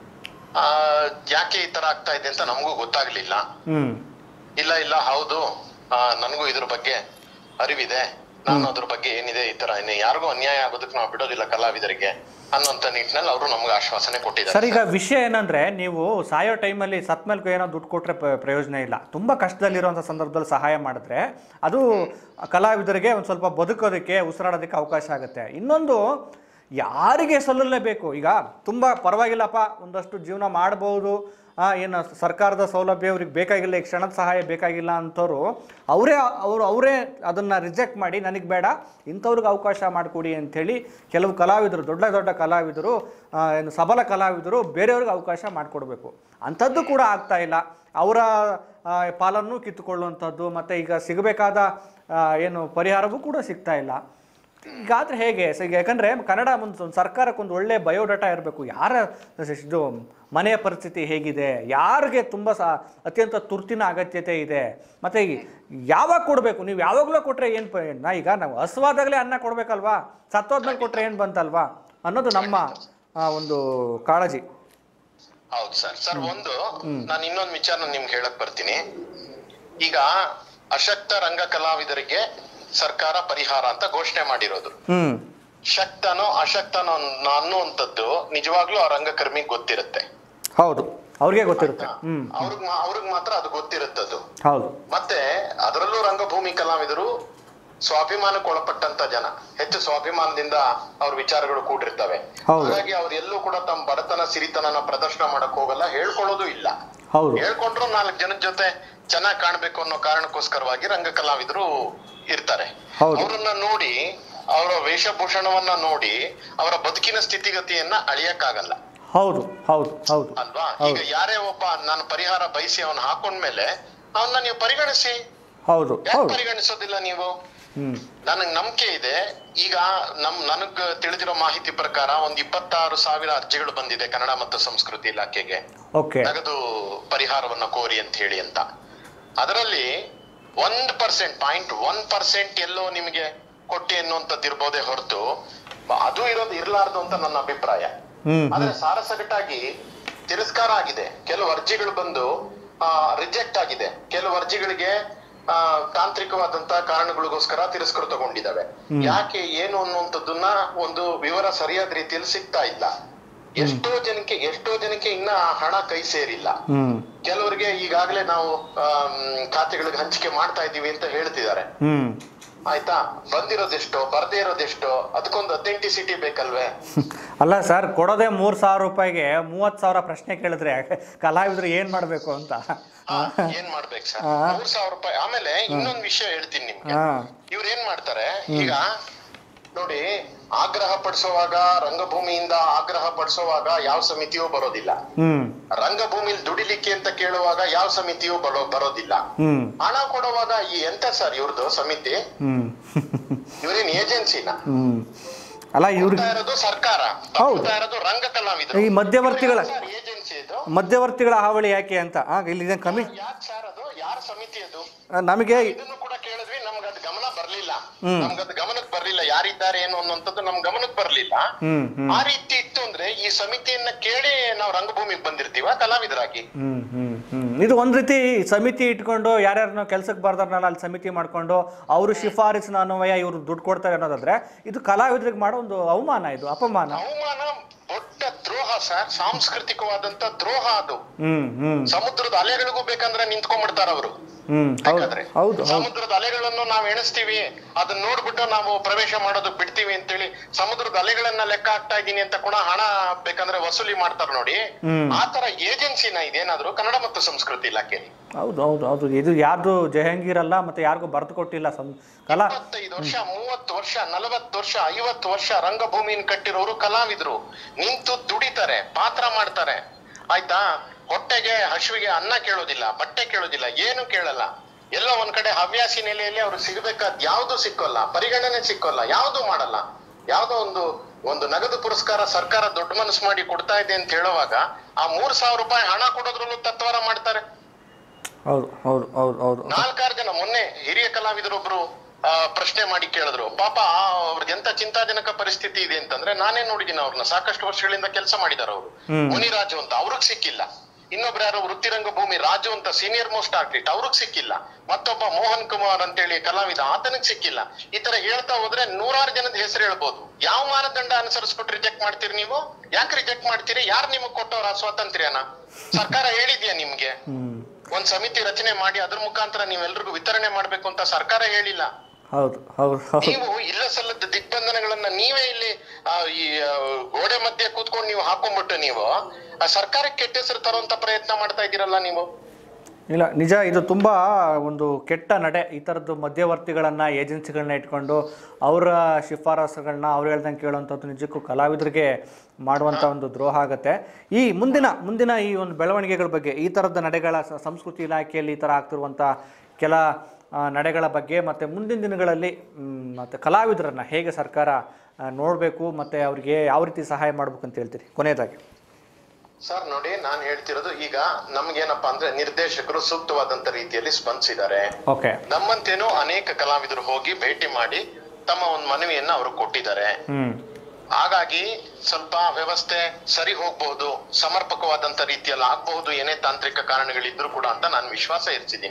ಆ ಯಾಕೆ ಈ ತರ ಆಗ್ತಾ ಇದೆ ಅಂತ ನಮಗೂ ಗೊತ್ತಾಗ್ಲಿಲ್ಲ ಹ್ಮ್ ಇಲ್ಲ ಇಲ್ಲ ಹೌದು ಆ, ನನಗೂ ಇದ್ರ ಬಗ್ಗೆ ಅರಿವಿದೆ ನಾನು ಅದ್ರ ಬಗ್ಗೆ ಏನಿದೆ ಈ ತರ ಏನೇ ಯಾರಿಗೂ ಅನ್ಯಾಯ ಆಗೋದಕ್ಕೆ ನಾವು ಬಿಡೋದಿಲ್ಲ ಕಲಾವಿದರಿಗೆ ಅನ್ನೋಂತ ನಿಟ್ಟಿನಲ್ಲಿ ಅವರು ನಮ್ಗೆ ಆಶ್ವಾಸನೆ ಕೊಟ್ಟಿದ್ದಾರೆ ಸರ್ ಈಗ ವಿಷಯ ಏನಂದ್ರೆ ನೀವು ಸಾಯೋ ಟೈಮಲ್ಲಿ ಸತ್ ಮೇಲೆ ಏನೋ ದುಡ್ಡು ಕೊಟ್ಟರೆ ಪ್ರಯೋಜನ ಇಲ್ಲ ತುಂಬ ಕಷ್ಟದಲ್ಲಿರುವಂಥ ಸಂದರ್ಭದಲ್ಲಿ ಸಹಾಯ ಮಾಡಿದ್ರೆ ಅದು ಕಲಾವಿದರಿಗೆ ಒಂದು ಸ್ವಲ್ಪ ಬದುಕೋದಕ್ಕೆ ಉಸಿರಾಡೋದಕ್ಕೆ ಅವಕಾಶ ಆಗುತ್ತೆ ಇನ್ನೊಂದು ಯಾರಿಗೆ ಸಲ್ಲಲೇಬೇಕು ಈಗ ತುಂಬ ಪರವಾಗಿಲ್ಲಪ್ಪ ಒಂದಷ್ಟು ಜೀವನ ಮಾಡ್ಬೋದು ಆ, ಏನು ಸರ್ಕಾರದ ಸೌಲಭ್ಯ ಅವ್ರಿಗೆ ಬೇಕಾಗಿಲ್ಲ ಈ ಕ್ಷಣದ ಸಹಾಯ ಬೇಕಾಗಿಲ್ಲ ಅಂಥವ್ರು ಅವರೇ ಅವರು ಅವರೇ ಅದನ್ನು ರಿಜೆಕ್ಟ್ ಮಾಡಿ ನನಗೆ ಬೇಡ ಇಂಥವ್ರಿಗೆ ಅವಕಾಶ ಮಾಡಿಕೊಡಿ ಅಂಥೇಳಿ ಕೆಲವು ಕಲಾವಿದರು ದೊಡ್ಡ ದೊಡ್ಡ ಕಲಾವಿದರು ಆ, ಏನು ಸಬಲ ಕಲಾವಿದರು ಬೇರೆಯವ್ರಿಗೆ ಅವಕಾಶ ಮಾಡಿಕೊಡ್ಬೇಕು ಅಂಥದ್ದು ಕೂಡ ಆಗ್ತಾ ಇಲ್ಲ ಅವರ ಆ, ಪಾಲನ್ನು ಕಿತ್ತುಕೊಳ್ಳುವಂಥದ್ದು ಮತ್ತು ಈಗ ಸಿಗಬೇಕಾದ ಆ, ಏನು ಪರಿಹಾರವೂ ಕೂಡ ಸಿಗ್ತಾ ಇಲ್ಲ ಈಗಾದ್ರೆ ಹೇಗೆ ಸೊ ಈಗ ಯಾಕಂದರೆ ಕನ್ನಡ ಒಂದು ಒಂದು ಸರ್ಕಾರಕ್ಕೆ ಒಂದು ಒಳ್ಳೆ ಬಯೋಡಾಟಾ ಇರಬೇಕು ಯಾರ ಇದು ಮನೆಯ ಪರಿಸ್ಥಿತಿ ಹೇಗಿದೆ ಯಾರಿಗೆ ತುಂಬ ಸ ಅತ್ಯಂತ ತುರ್ತಿನ ಅಗತ್ಯತೆ ಇದೆ ಮತ್ತು ಯಾವಾಗ ಕೊಡಬೇಕು ನೀವು ಯಾವಾಗಲೂ ಕೊಟ್ಟರೆ ಏನು ಪ ನಾ ಈಗ ನಾವು ಹಸುವಾದಾಗಲೇ ಅನ್ನ ಕೊಡಬೇಕಲ್ವಾ ಸತ್ತೋದ್ಮೇಲೆ ಕೊಟ್ಟರೆ ಏನು ಬಂತಲ್ವಾ ಅನ್ನೋದು ನಮ್ಮ ಆ, ಒಂದು ಕಾಳಜಿ ಹೌದು ಸರ್ ಸರ್ ಒಂದು ನಾನು ಇನ್ನೊಂದು ವಿಚಾರ ನಿಮ್ಗೆ ಹೇಳಕ್ ಬರ್ತೀನಿ ಈಗ ಅಶಕ್ತ ರಂಗ ಕಲಾವಿದರಿಗೆ ಸರ್ಕಾರ ಪರಿಹಾರ ಅಂತ ಘೋಷಣೆ ಮಾಡಿರೋದು ಹ್ಞೂ ಶಕ್ತನೋ ಅಶಕ್ತನೋ ಅನ್- ಅನ್ನುವಂಥದ್ದು ನಿಜವಾಗ್ಲೂ ಆ ರಂಗಕರ್ಮಿಗೆ ಗೊತ್ತಿರುತ್ತೆ ಹೌದು ಅವ್ರಿಗೆ ಗೊತ್ತಿರುತ್ತೆ ಹ್ಮ್ ಅವ್ರಿಗೆ ಮಾ- ಅವ್ರಿಗೆ ಮಾತ್ರ ಅದು ಗೊತ್ತಿರುತ್ತದು ಹೌದು ಮತ್ತೆ ಅದರಲ್ಲೂ ರಂಗಭೂಮಿ ಕಲಾವಿದರು ಸ್ವಾಭಿಮಾನಕ್ಕೆ ಒಳಪಟ್ಟಂತ ಜನ ಹೆಚ್ಚು ಸ್ವಾಭಿಮಾನದಿಂದ ಅವ್ರ ವಿಚಾರಗಳು ಕೂಡಿರ್ತವೆ ಹೌದು. ಹಾಗಾಗಿ ಅವ್ರು ಎಲ್ಲೂ ಕೂಡ ತಮ್ಮ ಬಡತನ ಸಿರಿತನನ ಪ್ರದರ್ಶನ ಮಾಡಕ್ ಹೋಗಲ್ಲ ಹೇಳ್ಕೊಳ್ಳೋದು ಇಲ್ಲ ಹೌದು ಹೇಳ್ಕೊಂಡ್ರು ನಾಲ್ಕು ಜನದ ಜೊತೆ ಚೆನ್ನಾಗ್ ಕಾಣ್ಬೇಕು ಅನ್ನೋ ಕಾರಣಕ್ಕೋಸ್ಕರವಾಗಿ ರಂಗ ಕಲಾವಿದರು ಇರ್ತಾರೆ ಹೌದು. ಅವರನ್ನ ನೋಡಿ ಅವರ ವೇಷಭೂಷಣವನ್ನ ನೋಡಿ ಅವರ ಬದುಕಿನ ಸ್ಥಿತಿಗತಿಯನ್ನ ಅಳಿಯಕ್ಕಾಗಲ್ಲ ಹೌದು ಹೌದು ಹೌದು ಅಲ್ವಾ ಈಗ ಹೌದು ಯಾರೇ ಒಬ್ಬ ನಾನು ಪರಿಹಾರ ಬಯಸಿ ಅವನ್ ಹಾಕೊಂಡ್ಮೇಲೆ ಅವನ್ನ ನೀವು ಪರಿಗಣಿಸಿ ಹೌದು ಯಾಕೆ ಹೌದು ಪರಿಗಣಿಸೋದಿಲ್ಲ ನೀವು ಹ್ಮ್ ನನಗ್ ನಂಬಿಕೆ ಇದೆ ಈಗ ನಮ್ ನನಗ್ ತಿಳಿದಿರೋ ಮಾಹಿತಿ ಪ್ರಕಾರ ಒಂದ್ ಇಪ್ಪತ್ತಾರು ಸಾವಿರ ಅರ್ಜಿಗಳು ಬಂದಿದೆ ಕನ್ನಡ ಮತ್ತು ಸಂಸ್ಕೃತಿ ಇಲಾಖೆಗೆ ಓಕೆ ನಗದು ಪರಿಹಾರವನ್ನ ಕೋರಿ ಅಂತ ಹೇಳಿ ಅಂತ ಅದರಲ್ಲಿ ಒಂದ್ ಪರ್ಸೆಂಟ್ ಪಾಯಿಂಟ್ ಒನ್ ಪರ್ಸೆಂಟ್ ಎಲ್ಲೋ ನಿಮಗೆ ಕೊಟ್ಟಿ ಅನ್ನುವಂಥದ್ದು ಇರ್ಬೋದೇ ಹೊರತು ಅದು ಇರೋದು ಇರ್ಲಾರ್ದು ಅಂತ ನನ್ನ ಅಭಿಪ್ರಾಯ ಹ್ಮ್ ಆದ್ರೆ ಸಾರಸಗಟಾಗಿ ತಿರಸ್ಕಾರ ಆಗಿದೆ ಕೆಲವು ಅರ್ಜಿಗಳು ಬಂದು ರಿಜೆಕ್ಟ್ ಆಗಿದೆ ಕೆಲವು ಅರ್ಜಿಗಳಿಗೆ ಆ, ತಾಂತ್ರಿಕವಾದಂತ ಕಾರಣಗಳಿಗೋಸ್ಕರ ತಿರಸ್ಕೃತಗೊಂಡಿದ್ದಾವೆ ಯಾಕೆ ಏನು ಅನ್ನುವಂಥದ್ದನ್ನ ಒಂದು ವಿವರ ಸರಿಯಾದ ರೀತಿಯಲ್ಲಿ ಸಿಗ್ತಾ ಇಲ್ಲ ಎಷ್ಟೋ ಜನಕ್ಕೆ ಎಷ್ಟೋ ಜನಕ್ಕೆ ಇನ್ನ ಆ ಹಣ ಕೈ ಸೇರಿಲ್ಲ ಹ್ಮ್ ಕೆಲವರಿಗೆ ಈಗಾಗಲೇ ನಾವು ಆಮ್, ಖಾತೆಗಳಿಗೆ ಹಂಚಿಕೆ ಮಾಡ್ತಾ ಇದ್ದೀವಿ ಅಂತ ಹೇಳ್ತಿದ್ದಾರೆ ಹ್ಮ್ ಆಯ್ತಾ ಬಂದಿರೋದೆಷ್ಟೋ ಬರ್ದೇ ಇರೋದೆಷ್ಟೋ ಅದಕ್ಕೊಂದು ಅಥೆಂಟಿಸಿಟಿ ಬೇಕಲ್ವೇ ಅಲ್ಲ ಸರ್ ಕೊಡೋದೇ ಮೂರು ಸಾವಿರ ರೂಪಾಯಿಗೆ ಮೂವತ್ತು ಸಾವಿರ ಪ್ರಶ್ನೆ ಕೇಳಿದ್ರೆ ಕಲಾವಿದರು ಏನು ಮಾಡಬೇಕು ಅಂತ ಹಾ, ಏನ್ ಮಾಡ್ಬೇಕು ಸರ್ ಹಾ. ಮೂರ್ ಸಾವಿರ ರೂಪಾಯಿ ಆಮೇಲೆ ಇನ್ನೊಂದ್ ವಿಷಯ ಹೇಳ್ತೀನಿ ನಿಮ್ಗೆ ಹಾಂ ಇವ್ರು ಏನ್ ಮಾಡ್ತಾರೆ ಈಗ ನೋಡಿ ಆಗ್ರಹ ಪಡಿಸುವಾಗ ರಂಗಭೂಮಿಯಿಂದ ಆಗ್ರಹ ಪಡಿಸುವಾಗ ಯಾವ ಸಮಿತಿಯೂ ಬರೋದಿಲ್ಲ ಹ್ಞೂ ರಂಗಭೂಮಿಲಿ ದುಡಿಲಿಕ್ಕೆ ಅಂತ ಕೇಳುವಾಗ ಯಾವ ಸಮಿತಿಯೂ ಬರೋ ಬರೋದಿಲ್ಲ ಹ್ಞೂ ಹಣ ಕೊಡುವಾಗ ಈ ಎಂತ ಸರ್ ಇವ್ರದ್ದು ಸಮಿತಿ ಹ್ಞೂ ಇವ್ರೇನ್ ಏಜೆನ್ಸಿನ ಹ್ಞೂ ಅಲ್ಲ ಇವ್ರಿಗೆ ಕೊಡ್ತಾ ಇರೋದು ಸರ್ಕಾರ ಹೌದು. ಕೊಡ್ತಾ ಇರೋದು ರಂಗ ಕಲಾವಿದರು ಈ ಮಧ್ಯವರ್ತಿಗಳ ಏಜೆನ್ಸಿ ಇದು ಮಧ್ಯವರ್ತಿಗಳ ಹಾವಳಿ ಯಾಕೆ ಅಂತ ಆ, ಇಲ್ಲಿ ಕಮ್ಮಿ ಯಾಕೆ ಸರ್ ಅದು ಯಾರ ಸಮಿತಿ ಅದು ನಮಗೆ ಇದನ್ನು ಕೂಡ ಕೇಳಿದ್ವಿ ನಮ್ಗೆ ಅದು ಗಮನ ಬರ್ಲಿಲ್ಲ ನಮ್ಗೆ ಅದು ಗಮನಕ್ಕೆ ಬರ್ಲಿಲ್ಲ ಯಾರಿದ್ದಾರೆ ಏನು ಅನ್ನುವಂಥದ್ದು ನಮ್ ಗಮನಕ್ಕೆ ಬರ್ಲಿಲ್ಲ ಹ್ಞೂ ಹ್ಞೂ ಆ ರೀತಿ ಇತ್ತು ಅಂದ್ರೆ ಈ ಸಮಿತಿಯನ್ನ ಕೇಳಿ ನಾವು ರಂಗಭೂಮಿಗೆ ಬಂದಿರ್ತೀವ ಕಲಾವಿದರಾಗಿ ಹ್ಮ್ ಹ್ಮ್ ಹ್ಮ್ ಇದು ಒಂದ್ ರೀತಿ ಸಮಿತಿ ಇಟ್ಕೊಂಡು ಯಾರ್ಯಾರನ್ನ ಕೆಲ್ಸಕ್ಕೆ ಬರ್ದಾರನಲ್ಲ ಅಲ್ಲಿ ಸಮಿತಿ ಮಾಡ್ಕೊಂಡು ಅವರು ಶಿಫಾರಸಿನ ಅನ್ವಯ ಇವರು ದುಡ್ಡು ಕೊಡ್ತಾರೆ ಅನ್ನೋದಾದ್ರೆ ಇದು ಕಲಾವಿದರಿಗೆ ಮಾಡೋ ಒಂದು ಅವಮಾನ ಇದು ಅಪಮಾನ ಅವಮಾನ ದೊಡ್ಡ ದ್ರೋಹ ಸರ್ ಸಾಂಸ್ಕೃತಿಕವಾದಂತ ದ್ರೋಹ ಅದು ಹ್ಮ್ ಹ್ಮ್ ಸಮುದ್ರದ ಅಲೆಗಳಿಗೂ ಬೇಕಂದ್ರೆ ನಿಂತ್ಕೊಂಡ್ಬಿಡ್ತಾರ ಅವರು ಹ್ಮ್ ಹೌದು ಬೇಕಾದ್ರೆ ಹೌದು ಹೌದು ಸಮುದ್ರದ ಅಲೆಗಳನ್ನು ನಾವು ಎಣಿಸ್ತೀವಿ ಅದನ್ನ ನೋಡ್ಬಿಟ್ಟು ನಾವು ಪ್ರವೇಶ ಮಾಡೋದಕ್ ಬಿಡ್ತೀವಿ ಅಂತೇಳಿ ಸಮುದ್ರದ ಅಲೆಗಳನ್ನ ಲೆಕ್ಕ ಹಾಕ್ತಾ ಇದ್ದೀನಿ ಅಂತ ಕೂಡ ಹಣ ಬೇಕಂದ್ರೆ ವಸೂಲಿ ಮಾಡ್ತಾರ ನೋಡಿ ಹ್ಮ್. ಆ ತರ ಏಜೆನ್ಸಿನ ಇದೇನಾದ್ರು ಕನ್ನಡ ಮತ್ತು ಸಂಸ್ಕೃತಿ ಇಲಾಖೆ ಹೌದು ಹೌದು ಹೌದು ಇದು ಯಾರ್ದು ಜಹಂಗೀರ್ ಅಲ್ಲ ಮತ್ತೆ ಯಾರಿಗೂ ಬರೆದು ಕೊಟ್ಟಿಲ್ಲ ಸಂ ಕಲಾ ಇಪ್ಪತ್ತೈದು ವರ್ಷ ಮೂವತ್ತು ವರ್ಷ ನಲವತ್ತು ವರ್ಷ ಐವತ್ತು ವರ್ಷ ರಂಗಭೂಮಿನ ಕಟ್ಟಿರೋರು ಕಲಾವಿದ್ರು ನಿಂತು ದುಡಿತಾರೆ ಪಾತ್ರ ಮಾಡ್ತಾರೆ ಆಯ್ತಾ ಹೊಟ್ಟೆಗೆ ಹಸುವಿಗೆ ಅನ್ನ ಕೇಳೋದಿಲ್ಲ ಬಟ್ಟೆ ಕೇಳೋದಿಲ್ಲ ಏನು ಕೇಳಲ್ಲ ಎಲ್ಲ ಒಂದ್ ಕಡೆ ಹವ್ಯಾಸಿ ನೆಲೆಯಲ್ಲಿ ಅವ್ರು ಸಿಗ್ಬೇಕಾದ್ ಯಾವ್ದು ಸಿಕ್ಕೋಲ್ಲ ಪರಿಗಣನೆ ಸಿಕ್ಕೋಲ್ಲ ಯಾವ್ದು ಮಾಡಲ್ಲ ಯಾವ್ದೋ ಒಂದು ಒಂದು ನಗದು ಪುರಸ್ಕಾರ ಸರ್ಕಾರ ದೊಡ್ಡ ಮನಸ್ಸು ಮಾಡಿ ಕೊಡ್ತಾ ಇದೆ ಅಂತ ಹೇಳುವಾಗ ಆ ಮೂರ್ ಸಾವಿರ ರೂಪಾಯಿ ಹಣ ಕೊಡೋದ್ರಲ್ಲೂ ತತ್ವಾರ ಮಾಡ್ತಾರೆ ಹೌದು ಹೌದು ಹೌದು ಹೌದು ನಾಲ್ಕಾರು ಜನ ಮೊನ್ನೆ ಹಿರಿಯ ಕಲಾವಿದರೊಬ್ರು ಆ, ಪ್ರಶ್ನೆ ಮಾಡಿ ಕೇಳಿದ್ರು ಪಾಪ ಅವ್ರಿಗೆ ಎಂತ ಚಿಂತಾಜನಕ ಪರಿಸ್ಥಿತಿ ಇದೆ ಅಂತಂದ್ರೆ ನಾನೇ ನೋಡಿದೀನಿ ಅವ್ರನ್ನ ಸಾಕಷ್ಟು ವರ್ಷಗಳಿಂದ ಕೆಲಸ ಮಾಡಿದಾರೆ ಅವರು ಹ್ಮ್. ಮುನಿರಾಜು ಅಂತ ಅವ್ರಿಗೆ ಸಿಕ್ಕಿಲ್ಲ ಇನ್ನೊಬ್ರು ಯಾರೋ ವೃತ್ತಿರಂಗ ಭೂಮಿ ರಾಜು ಅಂತ ಸೀನಿಯರ್ ಮೋಸ್ಟ್ ಆರ್ಟಿಸ್ಟ್ ಅವ್ರಿಗೆ ಸಿಕ್ಕಿಲ್ಲ ಮತ್ತೊಬ್ಬ ಮೋಹನ್ ಕುಮಾರ್ ಅಂತೇಳಿ ಕಲಾವಿದ ಆತನಿಗೆ ಸಿಕ್ಕಿಲ್ಲ ಈ ತರ ಹೇಳ್ತಾ ಹೋದ್ರೆ ನೂರಾರು ಜನದ ಹೆಸರು ಹೇಳ್ಬೋದು ಯಾವ ಮಾನದಂಡ ಅನುಸರಿಸ್ಬಿಟ್ಟು ರಿಜೆಕ್ಟ್ ಮಾಡ್ತೀರಿ ನೀವು ಯಾಕೆ ರಿಜೆಕ್ಟ್ ಮಾಡ್ತೀರಿ ಯಾರು ನಿಮಗ್ ಕೊಟ್ಟವ್ರ ಆ ಸ್ವಾತಂತ್ರ್ಯನ ಸರ್ಕಾರ ಹೇಳಿದ್ಯಾ ನಿಮ್ಗೆ ಹ್ಮ್ ಒಂದ್ ಸಮಿತಿ ರಚನೆ ಮಾಡಿ ಅದ್ರ ಮುಖಾಂತರ ನೀವೆಲ್ರಿಗೂ ವಿತರಣೆ ಮಾಡ್ಬೇಕು ಅಂತ ಸರ್ಕಾರ ಹೇಳಿಲ್ಲ ಹೌದು ಹೌದು ಹೌದು ನೀವು ಇಲ್ಲ ಸಲ್ಲದ ದಿಗ್ಬಂಧನಗಳನ್ನ ನೀವೇ ಇಲ್ಲಿ ಆ, ಈ ಆ, ಗೋಡೆ ಮಧ್ಯೆ ಕೂತ್ಕೊಂಡು ನೀವು ಹಾಕೊಂಡ್ಬಿಟ್ಟು ನೀವು ಆ ಸರ್ಕಾರಕ್ಕೆ ಕೆಟ್ಟ ಹೆಸರು ತರುವಂತ ಪ್ರಯತ್ನ ಮಾಡ್ತಾ ಇದ್ದೀರಲ್ಲ ನೀವು ಇಲ್ಲ ನಿಜ ಇದು ತುಂಬ ಒಂದು ಕೆಟ್ಟ ನಡೆ ಈ ಥರದ್ದು ಮಧ್ಯವರ್ತಿಗಳನ್ನು ಏಜೆನ್ಸಿಗಳನ್ನ ಇಟ್ಕೊಂಡು ಅವರ ಶಿಫಾರಸುಗಳನ್ನ ಅವ್ರು ಹೇಳ್ದಂಗೆ ಕೇಳುವಂಥದ್ದು ನಿಜಕ್ಕೂ ಕಲಾವಿದರಿಗೆ ಮಾಡುವಂಥ ಒಂದು ದ್ರೋಹ ಆಗುತ್ತೆ ಈ ಮುಂದಿನ ಮುಂದಿನ ಈ ಒಂದು ಬೆಳವಣಿಗೆಗಳ ಬಗ್ಗೆ ಈ ಥರದ ನಡೆಗಳ ಸ- ಸಂಸ್ಕೃತಿ ಇಲಾಖೆಯಲ್ಲಿ ಈ ಥರ ಆಗ್ತಿರುವಂಥ ಕೆಲ ಆ, ನಡೆಗಳ ಬಗ್ಗೆ ಮತ್ತು ಮುಂದಿನ ದಿನಗಳಲ್ಲಿ ಮ್, ಮತ್ತು ಕಲಾವಿದರನ್ನು ಹೇಗೆ ಸರ್ಕಾರ ನೋಡಬೇಕು ಮತ್ತು ಅವ್ರಿಗೆ ಯಾವ ರೀತಿ ಸಹಾಯ ಮಾಡ್ಬೇಕು ಅಂತ ಹೇಳ್ತೀರಿ ಕೊನೆಯದಾಗಿ ಸರ್ ನೋಡಿ ನಾನ್ ಹೇಳ್ತಿರೋದು ಈಗ ನಮ್ಗೇನಪ್ಪಾ ಅಂದ್ರೆ ನಿರ್ದೇಶಕರು ಸೂಕ್ತವಾದಂತ ರೀತಿಯಲ್ಲಿ ಸ್ಪಂದಿಸಿದ್ದಾರೆ ಓಕೆ ನಮ್ಮಂತೇನು ಅನೇಕ ಕಲಾವಿದರು ಹೋಗಿ ಭೇಟಿ ಮಾಡಿ ತಮ್ಮ ಒಂದು ಮನವಿಯನ್ನ ಅವರು ಕೊಟ್ಟಿದ್ದಾರೆ ಹ್ಞೂ ಹಾಗಾಗಿ ಸ್ವಲ್ಪ ವ್ಯವಸ್ಥೆ ಸರಿ ಹೋಗ್ಬಹುದು ಸಮರ್ಪಕವಾದಂತ ರೀತಿಯಲ್ಲಿ ಆಗ್ಬಹುದು ಏನೇ ತಾಂತ್ರಿಕ ಕಾರಣಗಳಿದ್ರು ಕೂಡ ಅಂತ ನಾನು ವಿಶ್ವಾಸ ಇರಿಸಿದ್ದೀನಿ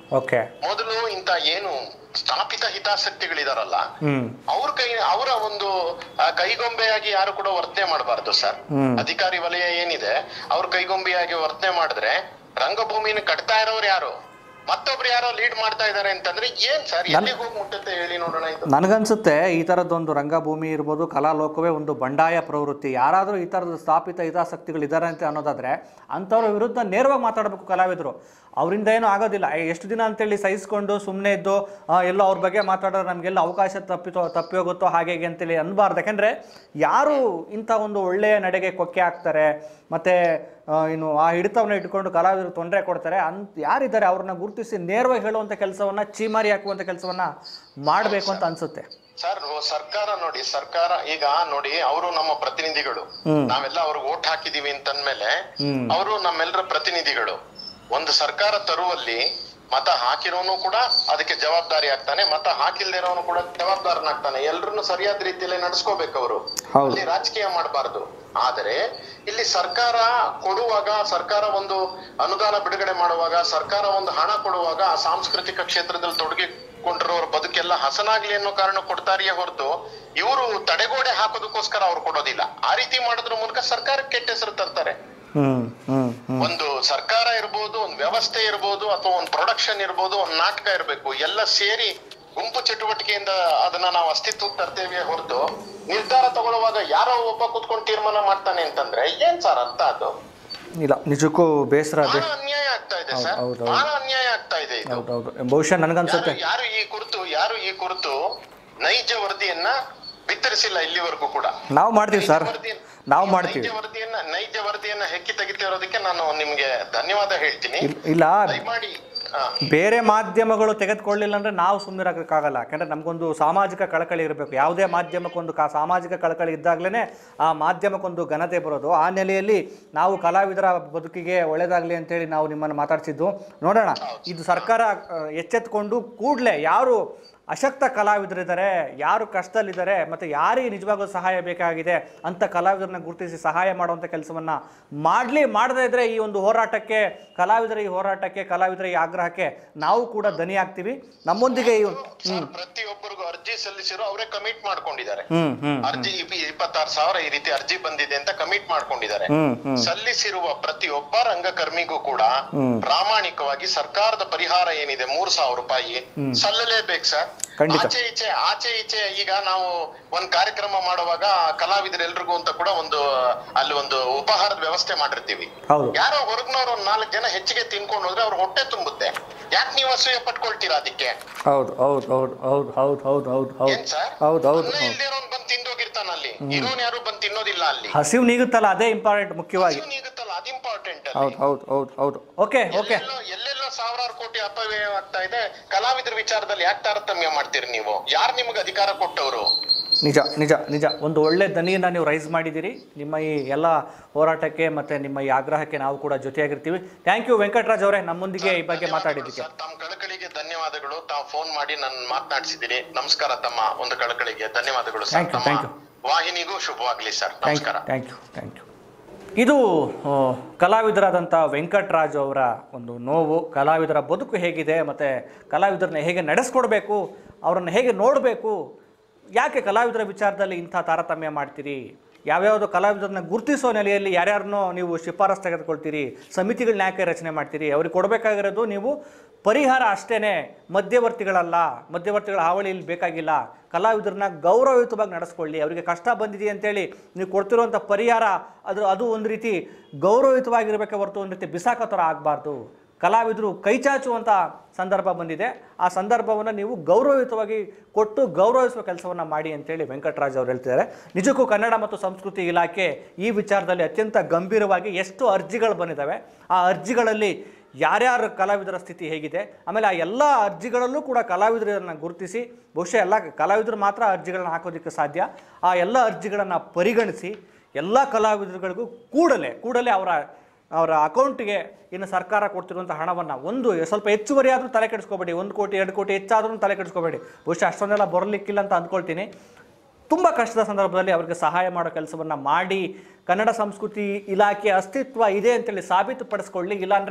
ಓಕೆ ಮೊದಲು ಇಂತ ಏನು ಸ್ಥಾಪಿತ ಹಿತಾಸಕ್ತಿಗಳಿದಾರಲ್ಲ ಹ್ಮ್ ಅವ್ರ ಕೈ ಅವರ ಒಂದು ಆ, ಕೈಗೊಂಬೆಯಾಗಿ ಯಾರು ಕೂಡ ವರ್ತನೆ ಮಾಡಬಾರ್ದು ಸರ್ ಹ್ಮ್. ಅಧಿಕಾರಿ ವಲಯ ಏನಿದೆ ಅವ್ರ ಕೈಗೊಂಬೆಯಾಗಿ ವರ್ತನೆ ಮಾಡಿದ್ರೆ ರಂಗಭೂಮಿನ ಕಟ್ತಾ ಇರೋರು ಯಾರು ಮತ್ತೊಬ್ರು ಯಾರೋ ಲೀಡ್ ಮಾಡ್ತಾ ಇದಾರೆ ಅಂತಂದ್ರೆ ಏನ್ ಸರ್ ಎಲ್ಲಿಗೆ ಹೋಗಿ ಮುಟ್ಟುತ್ತೆ ಹೇಳಿ ನೋಡೋಣ ಇದು ನನಗನ್ಸುತ್ತೆ ಈ ಥರದ್ದೊಂದು ರಂಗಭೂಮಿ ಇರ್ಬೋದು ಕಲಾಲೋಕವೇ ಒಂದು ಬಂಡಾಯ ಪ್ರವೃತ್ತಿ ಯಾರಾದರೂ ಈ ಥರದ ಸ್ಥಾಪಿತ ಹಿತಾಸಕ್ತಿಗಳಿದ್ದಾರೆ ಅಂತ ಅನ್ನೋದಾದರೆ ಅಂಥವ್ರ ವಿರುದ್ಧ ನೇರವಾಗಿ ಮಾತಾಡಬೇಕು ಕಲಾವಿದರು ಅವರಿಂದ ಏನೂ ಆಗೋದಿಲ್ಲ ಏ, ಎಷ್ಟು ದಿನ ಅಂತೇಳಿ ಸಹಿಸ್ಕೊಂಡು ಸುಮ್ಮನೆ ಇದ್ದು ಆ, ಎಲ್ಲೋ ಅವ್ರ ಬಗ್ಗೆ ಮಾತಾಡೋರು ನಮಗೆಲ್ಲ ಅವಕಾಶ ತಪ್ಪಿತೋ ತಪ್ಪಿ ಹೋಗುತ್ತೋ ಹಾಗೆ ಹೀಗೆ ಅಂತೇಳಿ ಅನ್ಬಾರ್ದು ಯಾಕೆಂದರೆ ಯಾರು ಇಂಥ ಒಂದು ಒಳ್ಳೆಯ ನಡೆಗೆ ಕೊಕ್ಕೆ ಹಾಕ್ತಾರೆ ಮತ್ತು ಇನ್ನು ಆ ಹಿಡಿತವನ್ನು ಇಟ್ಕೊಂಡು ಕಲಾವಿದರು ತೊಂದರೆ ಕೊಡ್ತಾರೆ ಅಂತ ಯಾರಿದ್ದಾರೆ ಅವ್ರನ್ನ ಗುರುತಿಸಿ ನೇರವಾಗಿ ಹೇಳುವಂಥ ಕೆಲಸವನ್ನು ಚೀಮಾರಿ ಹಾಕುವಂಥ ಕೆಲಸವನ್ನು ಮಾಡಬೇಕು ಅಂತ ಅನಿಸುತ್ತೆ ಸರ್ ಓ, ಸರ್ಕಾರ ನೋಡಿ ಸರ್ಕಾರ ಈಗ ನೋಡಿ ಅವರು ನಮ್ಮ ಪ್ರತಿನಿಧಿಗಳು ಹ್ಮ್. ನಾವೆಲ್ಲ ಅವ್ರಿಗೆ ಓಟ್ ಹಾಕಿದೀವಿ ಅಂತಂದ್ಮೇಲೆ ಹ್ಮ್. ಅವರು ನಮ್ಮೆಲ್ಲರ ಪ್ರತಿನಿಧಿಗಳು ಒಂದು ಸರ್ಕಾರ ತರುವಲ್ಲಿ ಮತ ಹಾಕಿರೋನು ಕೂಡ ಅದಕ್ಕೆ ಜವಾಬ್ದಾರಿ ಆಗ್ತಾನೆ ಮತ ಹಾಕಿಲ್ದೇ ಇರೋನು ಕೂಡ ಜವಾಬ್ದಾರನಾಗ್ತಾನೆ ಎಲ್ರನ್ನು ಸರಿಯಾದ ರೀತಿಯಲ್ಲಿ ನಡ್ಸ್ಕೋಬೇಕು ಅವರು ಹೌದು. ಅಲ್ಲಿ ರಾಜಕೀಯ ಮಾಡಬಾರ್ದು ಆದರೆ ಇಲ್ಲಿ ಸರ್ಕಾರ ಕೊಡುವಾಗ ಸರ್ಕಾರ ಒಂದು ಅನುದಾನ ಬಿಡುಗಡೆ ಮಾಡುವಾಗ ಸರ್ಕಾರ ಒಂದು ಹಣ ಕೊಡುವಾಗ ಆ ಸಾಂಸ್ಕೃತಿಕ ಕ್ಷೇತ್ರದಲ್ಲಿ ತೊಡಗಿಕೊಂಡಿರೋರ ಬದುಕೆಲ್ಲ ಹಸನಾಗ್ಲಿ ಅನ್ನೋ ಕಾರಣ ಕೊಡ್ತಾರಿಯೇ ಹೊರತು ಇವರು ತಡೆಗೋಡೆ ಹಾಕೋದಕ್ಕೋಸ್ಕರ ಅವ್ರು ಕೊಡೋದಿಲ್ಲ ಆ ರೀತಿ ಮಾಡೋದ್ರ ಮೂಲಕ ಸರ್ಕಾರಕ್ಕೆ ಕೆಟ್ಟ ಹೆಸರು ತರ್ತಾರೆ ಹ್ಮ್ ಹ್ಮ್ ಹ್ಮ್ ಒಂದು ಸರ್ಕಾರ ಇರ್ಬೋದು ಒಂದು ವ್ಯವಸ್ಥೆ ಇರ್ಬೋದು ಅಥವಾ ಒಂದು ಪ್ರೊಡಕ್ಷನ್ ಇರ್ಬೋದು ಒಂದು ನಾಟಕ ಇರ್ಬೇಕು ಎಲ್ಲ ಸೇರಿ ಗುಂಪು ಚಟುವಟಿಕೆಯಿಂದ ಅದನ್ನ ನಾವು ಅಸ್ತಿತ್ವಕ್ಕೆ ತರ್ತೇವೆ ಹೊರತು ನಿರ್ಧಾರ ತಗೊಳ್ಳುವಾಗ ಯಾರೋ ಒಬ್ಬ ಕುತ್ಕೊಂಡು ತೀರ್ಮಾನ ಮಾಡ್ತಾನೆ ಅಂತಂದ್ರೆ ಏನ್ ಸರ್ ಅರ್ಥ ಅದು ಇಲ್ಲ ನಿಜಕ್ಕೂ ಬೇಸರ ಅದೇ ಬಹಳ ಅನ್ಯಾಯ ಆಗ್ತಾ ಇದೆ ಸರ್ ಹೌದು, ಹೌದು. ಬಹಳ ಅನ್ಯಾಯ ಆಗ್ತಾ ಇದೆ ಇದು ಹೌದೌದು ಬಹುಶಃ ನನಗನ್ಸುತ್ತೆ ಯಾರು ಯಾರು ಈ ಕುರಿತು ಯಾರು ಈ ಕುರಿತು ನೈಜ ವರದಿಯನ್ನ ಬಿತ್ತರಿಸಿಲ್ಲ ಇಲ್ಲಿವರೆಗೂ ಕೂಡ ನಾವು ಮಾಡ್ತೀವಿ ಸರ್ ನೈಜ ವರದಿಯನ್ನ- ನಾವು ಈ ಮಾಡ್ತೀವಿ ನೈಜ ವರದಿಯನ್ನ ನೈಜ ವರದಿಯನ್ನ ಹೆಕ್ಕಿ ತೆಗಿತಿರೋದಕ್ಕೆ ನಾನು ನಿಮ್ಗೆ ಧನ್ಯವಾದ ಹೇಳ್ತೀನಿ ಇಲ್- ಇಲ್ಲ ದಯಮಾಡಿ ಆ, ಬೇರೆ ಮಾಧ್ಯಮಗಳು ತೆಗೆದುಕೊಳ್ಳಿಲ್ಲ ಅಂದರೆ ನಾವು ಸುಮ್ಮನಿರೋಕ್ಕಾಗಲ್ಲ ಯಾಕಂದರೆ ನಮಗೊಂದು ಸಾಮಾಜಿಕ ಕಳಕಳಿ ಇರಬೇಕು ಯಾವುದೇ ಮಾಧ್ಯಮಕ್ಕೊಂದು ಕಾ ಸಾಮಾಜಿಕ ಕಳಕಳಿ ಇದ್ದಾಗಲೇ ಆ ಮಾಧ್ಯಮಕ್ಕೊಂದು ಘನತೆ ಬರೋದು ಆ ನೆಲೆಯಲ್ಲಿ ನಾವು ಕಲಾವಿದರ ಬದುಕಿಗೆ ಒಳ್ಳೆಯದಾಗಲಿ ಅಂತೇಳಿ ನಾವು ನಿಮ್ಮನ್ನು ಮಾತಾಡ್ಸಿದ್ದು ನೋಡೋಣ ಇದು ಸರ್ಕಾರ ಆ, ಎಚ್ಚೆತ್ತುಕೊಂಡು ಕೂಡಲೇ ಯಾರು ಅಶಕ್ತ ಕಲಾವಿದರಿದ್ದಾರೆ ಯಾರು ಕಷ್ಟದಲ್ಲಿದ್ದಾರೆ ಮತ್ತು ಯಾರಿಗೆ ನಿಜವಾಗ್ಲೂ ಸಹಾಯ ಬೇಕಾಗಿದೆ ಅಂತ ಕಲಾವಿದರನ್ನ ಗುರುತಿಸಿ ಸಹಾಯ ಮಾಡುವಂಥ ಕೆಲಸವನ್ನು ಮಾಡಲಿ ಮಾಡದೇ ಇದ್ದರೆ ಈ ಒಂದು ಹೋರಾಟಕ್ಕೆ ಕಲಾವಿದರ ಈ ಹೋರಾಟಕ್ಕೆ ಕಲಾವಿದರ ಈ ಆಗ್ರಹಕ್ಕೆ ನಾವು ಕೂಡ ದನಿ ಆಗ್ತೀವಿ ನಮ್ಮೊಂದಿಗೆ ಈ ಸರ್, ಪ್ರತಿಯೊಬ್ಬರಿಗೂ ಅರ್ಜಿ ಸಲ್ಲಿಸಿರೋ ಅವರೇ ಕಮಿಟ್ ಮಾಡ್ಕೊಂಡಿದ್ದಾರೆ ಹ್ಮ್ ಹ್ಮ್ ಅರ್ಜಿ ಇಪ್ಪ- ಇಪ್ಪತ್ತಾರು ಸಾವಿರ ಈ ರೀತಿ ಅರ್ಜಿ ಬಂದಿದೆ ಅಂತ ಕಮಿಟ್ ಮಾಡ್ಕೊಂಡಿದ್ದಾರೆ ಹ್ಮ್ ಹ್ಮ್ ಸಲ್ಲಿಸಿರುವ ಪ್ರತಿಯೊಬ್ಬ ರಂಗಕರ್ಮಿಗೂ ಕೂಡ ಹ್ಮ್. ಪ್ರಾಮಾಣಿಕವಾಗಿ ಸರ್ಕಾರದ ಪರಿಹಾರ ಏನಿದೆ ಮೂರ್ ಸಾವಿರ ರೂಪಾಯಿ ಸಲ್ಲಲೇಬೇಕು ಸರ್ ಖಂಡಿತ. ಆಚೆ ಈಚೆ ಆಚೆ ಈಚೆ ಈಗ ನಾವು ಒಂದ್ ಕಾರ್ಯಕ್ರಮ ಮಾಡುವಾಗ ಕಲಾವಿದರೆಲ್ರಿಗೂ ಅಂತ ಕೂಡ ಒಂದು ಅಲ್ಲಿ ಒಂದು ಉಪಹಾರದ ವ್ಯವಸ್ಥೆ ಮಾಡಿರ್ತೀವಿ ಹೌದು ಯಾರೋ ಹೊರಗ್ನವ್ರು ಒಂದ್ ನಾಲ್ಕು ಜನ ಹೆಚ್ಚಿಗೆ ತಿನ್ಕೊಂಡು ಹೋದ್ರೆ ಅವ್ರ ಹೊಟ್ಟೆ ತುಂಬುತ್ತೆ ಯಾಕೆ ನೀವು ಅಸೂಯೆ ಪಟ್ಕೊಳ್ತೀರಾ ಅದಕ್ಕೆ ಹೌದು ಹೌದು ಹೌದು ಹೌದು ಹೌದು ಹೌದು ಹೌದು ಹೌದು ಏನ್ ಸರ್ ಹೌದು ಹೌದು ಅನ್ನ ಇಲ್ದಿರೋನ್ ಬಂದ್ ತಿಂದೋಗಿರ್ತಾನ ಅಲ್ಲಿ ಇರೋನ್ ಯಾರು ಬಂದ್ ತಿನ್ನೋದಿಲ್ಲ ಅಲ್ಲಿ ಹಸಿವು ನೀಗುತ್ತಲ್ಲ ಅದೇ ಇಂಪಾರ್ಟೆಂಟ್ ಮುಖ್ಯವಾಗಿ ಹಸಿವು ನೀಗುತ್ತಲ್ಲ ಅದು ಇಂಪಾರ್ಟೆಂಟ್ ಹೌದು ಹೌದು ಹೌದು ಹೌದು ಓಕೆ ಓಕೆ ಎಲ್ಲೆಲ್ಲೋ ಎಲ್ಲೆಲ್ಲೋ ಸಾವಿರಾರು ಕೋಟಿ ಅಪವ್ಯಯ ಆಗ್ತಾ ಇದೆ ಕಲಾವಿದರ ವಿಚಾರದಲ್ಲಿ ಯಾಕೆ ತಾರತಮ್ಯ ಮಾಡ್ತೀರಿ ನೀವು ಯಾರು ನಿಮ್ಗೆ ಅಧಿಕಾರ ಕೊಟ್ಟವರು ನಿಜ ನಿಜ ನಿಜ ಒಂದು ಒಳ್ಳೆ ದನಿಯನ್ನು ನೀವು ರೈಸ್ ಮಾಡಿದ್ದೀರಿ ನಿಮ್ಮ ಈ ಎಲ್ಲ ಹೋರಾಟಕ್ಕೆ ಮತ್ತು ನಿಮ್ಮ ಈ ಆಗ್ರಹಕ್ಕೆ ನಾವು ಕೂಡ ಜೊತೆಯಾಗಿರ್ತೀವಿ ಥ್ಯಾಂಕ್ ಯು ವೆಂಕಟರಾಜ್ ಅವರೇ ನಮ್ಮೊಂದಿಗೆ ಈ ಬಗ್ಗೆ ಮಾತಾಡಿದ್ದಕ್ಕೆ ಸರ್, ತಮ್ಮ ಕಳಕಳಿಗೆ ಧನ್ಯವಾದಗಳು ತಾವು ಫೋನ್ ಮಾಡಿ ನನ್ನ ಮಾತನಾಡಿಸಿದಿರಿ ನಮಸ್ಕಾರ ತಮ್ಮ ಒಂದು ಕಳಕಳಿಗೆ ಧನ್ಯವಾದಗಳು ಸರ್ Thank you, ತಮ್ಮ thank you. ವಾಹಿನಿಗೂ ಶುಭವಾಗ್ಲಿ ಸರ್ ಥ್ಯಾಂಕ್ ಯು ನಮಸ್ಕಾರ ಥ್ಯಾಂಕ್ ಯು ಥ್ಯಾಂಕ್ ಯು ಇದು ಆ, ಕಲಾವಿದರಾದಂಥ ವೆಂಕಟರಾಜ್ ಅವರ ಒಂದು ನೋವು ಕಲಾವಿದರ ಬದುಕು ಹೇಗಿದೆ ಮತ್ತು ಕಲಾವಿದರನ್ನ ಹೇಗೆ ನಡೆಸ್ಕೊಡ್ಬೇಕು ಅವರನ್ನು ಹೇಗೆ ನೋಡಬೇಕು ಯಾಕೆ ಕಲಾವಿದರ ವಿಚಾರದಲ್ಲಿ ಇಂಥ ತಾರತಮ್ಯ ಮಾಡ್ತೀರಿ ಯಾವ್ಯಾವುದೋ ಕಲಾವಿದರನ್ನ ಗುರುತಿಸೋ ನೆಲೆಯಲ್ಲಿ ಯಾರ್ಯಾರನ್ನೋ ನೀವು ಶಿಫಾರಸು ತೆಗೆದುಕೊಳ್ತೀರಿ ಸಮಿತಿಗಳನ್ನ ಯಾಕೆ ರಚನೆ ಮಾಡ್ತೀರಿ ಅವ್ರಿಗೆ ಕೊಡಬೇಕಾಗಿರೋದು ನೀವು ಪರಿಹಾರ ಅಷ್ಟೇ ಮಧ್ಯವರ್ತಿಗಳಲ್ಲ ಮಧ್ಯವರ್ತಿಗಳ ಹಾವಳಿ ಇಲ್ಲಿ ಬೇಕಾಗಿಲ್ಲ ಕಲಾವಿದರನ್ನ ಗೌರವಯುತವಾಗಿ ನಡೆಸ್ಕೊಳ್ಳಿ ಅವರಿಗೆ ಕಷ್ಟ ಬಂದಿದೆ ಅಂತೇಳಿ ನೀವು ಕೊಡ್ತಿರುವಂಥ ಪರಿಹಾರ ಅದು ಅದು ಒಂದು ರೀತಿ ಗೌರವಯುತವಾಗಿರಬೇಕೆ ಹೊರತು ಒಂದು ರೀತಿ ಬಿಸಾಕೋ ಥರ ಆಗಬಾರ್ದು ಕಲಾವಿದರು ಕೈಚಾಚುವಂಥ ಸಂದರ್ಭ ಬಂದಿದೆ ಆ ಸಂದರ್ಭವನ್ನು ನೀವು ಗೌರವಯುತವಾಗಿ ಕೊಟ್ಟು ಗೌರವಿಸುವ ಕೆಲಸವನ್ನು ಮಾಡಿ ಅಂತೇಳಿ ವೆಂಕಟರಾಜ್ ಅವರು ಹೇಳ್ತಿದ್ದಾರೆ ನಿಜಕ್ಕೂ ಕನ್ನಡ ಮತ್ತು ಸಂಸ್ಕೃತಿ ಇಲಾಖೆ ಈ ವಿಚಾರದಲ್ಲಿ ಅತ್ಯಂತ ಗಂಭೀರವಾಗಿ ಎಷ್ಟು ಅರ್ಜಿಗಳು ಬಂದಿದ್ದಾವೆ ಆ ಅರ್ಜಿಗಳಲ್ಲಿ ಯಾರ್ಯಾರ ಕಲಾವಿದರ ಸ್ಥಿತಿ ಹೇಗಿದೆ ಆಮೇಲೆ ಆ ಎಲ್ಲ ಅರ್ಜಿಗಳಲ್ಲೂ ಕೂಡ ಕಲಾವಿದರನ್ನು ಗುರುತಿಸಿ ಬಹುಶಃ ಎಲ್ಲ ಕಲಾವಿದರು ಮಾತ್ರ ಅರ್ಜಿಗಳನ್ನ ಹಾಕೋದಕ್ಕೆ ಸಾಧ್ಯ ಆ ಎಲ್ಲ ಅರ್ಜಿಗಳನ್ನು ಪರಿಗಣಿಸಿ ಎಲ್ಲ ಕಲಾವಿದರುಗಳಿಗೂ ಕೂಡಲೇ ಕೂಡಲೇ ಅವರ ಅವರ ಅಕೌಂಟಿಗೆ ಇನ್ನು ಸರ್ಕಾರ ಕೊಡ್ತಿರುವಂಥ ಹಣವನ್ನು ಒಂದು ಸ್ವಲ್ಪ ಹೆಚ್ಚುವರಿ ಆದರೂ ತಲೆ ಕೆಡಿಸ್ಕೋಬೇಡಿ ಒಂದು ಕೋಟಿ ಎರಡು ಕೋಟಿ ಹೆಚ್ಚಾದ್ರೂ ತಲೆ ಕೆಡಿಸ್ಕೋಬೇಡಿ ಬಹುಶಃ ಅಷ್ಟೊಂದೆಲ್ಲ ಬರಲಿಕ್ಕಿಲ್ಲ ಅಂತ ಅಂದ್ಕೊಳ್ತೀನಿ ತುಂಬ ಕಷ್ಟದ ಸಂದರ್ಭದಲ್ಲಿ ಅವರಿಗೆ ಸಹಾಯ ಮಾಡೋ ಕೆಲಸವನ್ನು ಮಾಡಿ ಕನ್ನಡ ಸಂಸ್ಕೃತಿ ಇಲಾಖೆ ಅಸ್ತಿತ್ವ ಇದೆ ಅಂತೇಳಿ ಸಾಬೀತುಪಡಿಸ್ಕೊಳ್ಳಿ ಇಲ್ಲಾಂದರೆ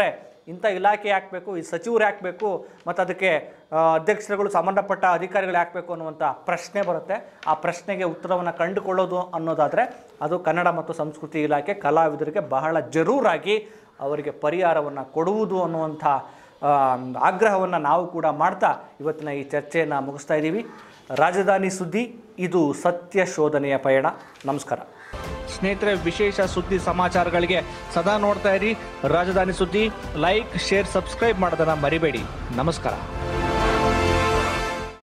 ಇಂಥ ಇಲಾಖೆ ಹಾಕಬೇಕು ಈ ಸಚಿವರು ಹಾಕಬೇಕು ಮತ್ತು ಅದಕ್ಕೆ ಆ, ಅಧ್ಯಕ್ಷರುಗಳು ಸಂಬಂಧಪಟ್ಟ ಅಧಿಕಾರಿಗಳು ಹಾಕಬೇಕು ಅನ್ನುವಂಥ ಪ್ರಶ್ನೆ ಬರುತ್ತೆ ಆ ಪ್ರಶ್ನೆಗೆ ಉತ್ತರವನ್ನು ಕಂಡುಕೊಳ್ಳೋದು ಅನ್ನೋದಾದರೆ ಅದು ಕನ್ನಡ ಮತ್ತು ಸಂಸ್ಕೃತಿ ಇಲಾಖೆ ಕಲಾವಿದರಿಗೆ ಬಹಳ ಜರೂರಾಗಿ ಅವರಿಗೆ ಪರಿಹಾರವನ್ನು ಕೊಡುವುದು ಅನ್ನುವಂಥ ಆಗ್ರಹವನ್ನು ನಾವು ಕೂಡ ಮಾಡ್ತಾ ಇವತ್ತಿನ ಈ ಚರ್ಚೆಯನ್ನು ಮುಗಿಸ್ತಾ ಇದ್ದೀವಿ ರಾಜಧಾನಿ ಸುದ್ದಿ ಇದು ಸತ್ಯ ಶೋಧನೆಯ ಪಯಣ ನಮಸ್ಕಾರ ಸ್ನೇಹಿತರೆ ವಿಶೇಷ ಸುದ್ದಿ ಸಮಾಚಾರಗಳಿಗೆ ಸದಾ ನೋಡ್ತಾ ಇರಿ ರಾಜಧಾನಿ ಸುದ್ದಿ ಲೈಕ್ ಶೇರ್ ಸಬ್ಸ್ಕ್ರೈಬ್ ಮಾಡೋದನ್ನು ಮರಿಬೇಡಿ ನಮಸ್ಕಾರ